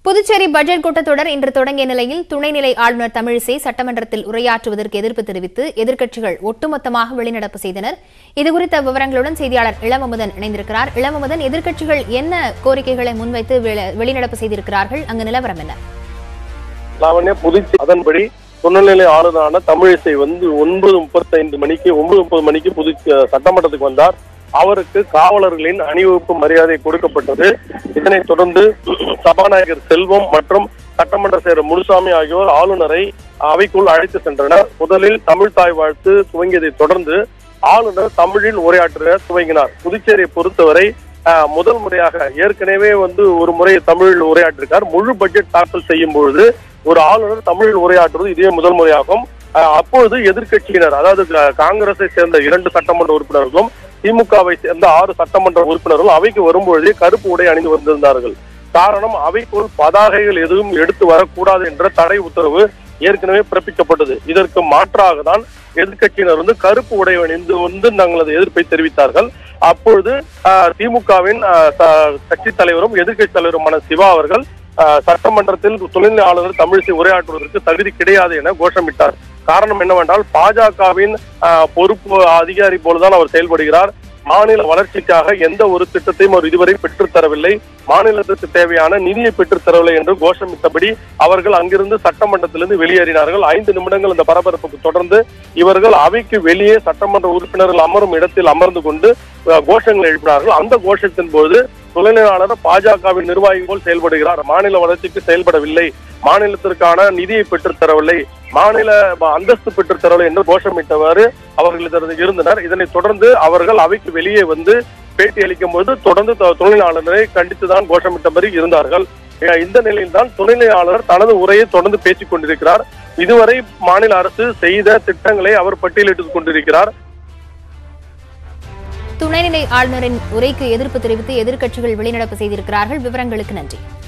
Puducherry budget கூட்டத்தொடர் இன்று தொடங்கிய நிலையில் துணைநிலை ஆளுநர் தமிழிசை சட்டமன்றத்தில் உரையாற்றுவதற்கு எதிர்ப்பு தெரிவித்து எதிர்க்கட்சிகள் ஒட்டுமொத்தமாக வெளிநடப்பு செய்தனர் இதுகுறித்த விவரங்களுடன் செய்தியாளர் இளமமுதன் இணைந்திருக்கிறார் இளமமுதன் எதிர்க்கட்சிகள் என்ன கோரிக்கைகளை முன்வைத்து வெளி- வெளிநடப்பு செய்திருக்கிறார்கள் அங்கு நிலவரம் என்ன லாவண்யா புதுச்சி அதன்படி துணைநிலை ஆளுநரான தமிழிசை வந்து ஒன்பது முப்பத்தைந்து மணிக்கு ஒன்பது முப்பது மணிக்கு புது சட்டமன்றத்துக்கு வந்தார் அவருக்கு காவலர்களின் அணிவகுப்பு மரியாதை கொடுக்கப்பட்டது இதனைத் தொடர்ந்து சபாநாயகர் செல்வம் மற்றும் சட்டமன்ற செயலர் முனுசாமி ஆகியோர் ஆளுநரை அவைக்குள் அழைத்து சென்றனர் முதலில் தமிழ் தாய் வாழ்த்து துவங்கியதைத் தொடர்ந்து ஆளுநர் தமிழில் உரையாற்ற துவங்கினார் புதுச்சேரியை பொறுத்தவரை ஆஹ், முதல் முறையாக ஏற்கனவே வந்து ஒரு முறை தமிழில் உரையாற்றிருக்கார் முழு பட்ஜெட் தாக்கல் செய்யும் பொழுது ஒரு ஆளுநர் தமிழில் உரையாற்றுவது இதே முதல் முறையாகும் ஆஹ், அப்பொழுது எதிர்க்கட்சியினர் அதாவது கா- காங்கிரஸை சேர்ந்த இரண்டு சட்டமன்ற உறுப்பினர்களும் திமுகவை சேர்ந்த ஆறு சட்டமன்ற உறுப்பினர்களும் அவைக்கு வரும்பொழுதே கருப்பு உடை அணிந்து வந்திருந்தார்கள் காரணம் அவைக்குள் பதாகைகள் எதுவும் எடுத்து வரக்கூடாது என்ற தடை உத்தரவு ஏற்கனவே பிறப்பிக்கப்பட்டது இதற்கு மாற்றாக தான் எதிர்க்கட்சியினர் வந்து கருப்பு உடை அணிந்து வந்து தங்களது எதிர்ப்பை தெரிவித்தார்கள் அப்பொழுது ஆஹ், திமுகவின் ஆஹ், ச- கட்சித் தலைவரும் எதிர்க்கட்சி தலைவருமான சிவா அவர்கள் ஆஹ், சட்டமன்றத்தில் துணைநிலை ஆளுநர் தமிழிசை உரையாற்றுவதற்கு தகுதி கிடையாது என கோஷமிட்டார் காரணம் என்னவென்றால் பாஜகவின் பொறுப்பு அதிகாரி போலதான் அவர் செயல்படுகிறார் மாநில வளர்ச்சிக்காக எந்த ஒரு திட்டத்தையும் அவர் இதுவரை பெற்றுத் தரவில்லை மாநிலத்திற்கு தேவையான நிதியை பெற்றுத் தரவில்லை என்று கோஷமிட்டபடி அவர்கள் அங்கிருந்து சட்டமன்றத்திலிருந்து வெளியேறினார்கள் ஐந்து நிமிடங்கள் இந்த பரபரப்புக்கு தொடர்ந்து இவர்கள் அவைக்கு வெளியே சட்டமன்ற உறுப்பினர்கள் அமரும் இடத்தில் அமர்ந்து கொண்டு அஹ், கோஷங்களை எழுப்பினார்கள் அந்த கோஷத்தின் போது துணைநிலை ஆளுநர் பாஜகவின் நிர்வாகி போல் செயல்படுகிறார் மாநில வளர்ச்சிக்கு செயல்படவில்லை மாநிலத்திற்கான நிதியை பெற்றுத் தரவில்லை மாநில அந்தஸ்து பெற்றுத் தரவில்லை என்று கோஷமிட்டவாறு அவர்கள் இதில் இருந்தனர் இதனைத் தொடர்ந்து அவர்கள் அவைக்கு வெளியே வந்து பேட்டி அளிக்கும் போது தொடர்ந்து த- துணைநிலை ஆளுநரை கண்டித்துதான் கோஷமிட்டபடி இருந்தார்கள் அஹ் இந்த நிலையில்தான் துணைநிலை ஆளுநர் தனது உரையை தொடர்ந்து பேசிக் கொண்டிருக்கிறார் இதுவரை மாநில அரசு செய்த திட்டங்களை அவர் பட்டியலிட்டுக் கொண்டிருக்கிறார் துணைநிலை ஆளுநரின் உரைக்கு எதிர்ப்பு தெரிவித்து எதிர்க்கட்சிகள் வெளிநடப்பு செய்திருக்கிறார்கள் விவரங்களுக்கு நன்றி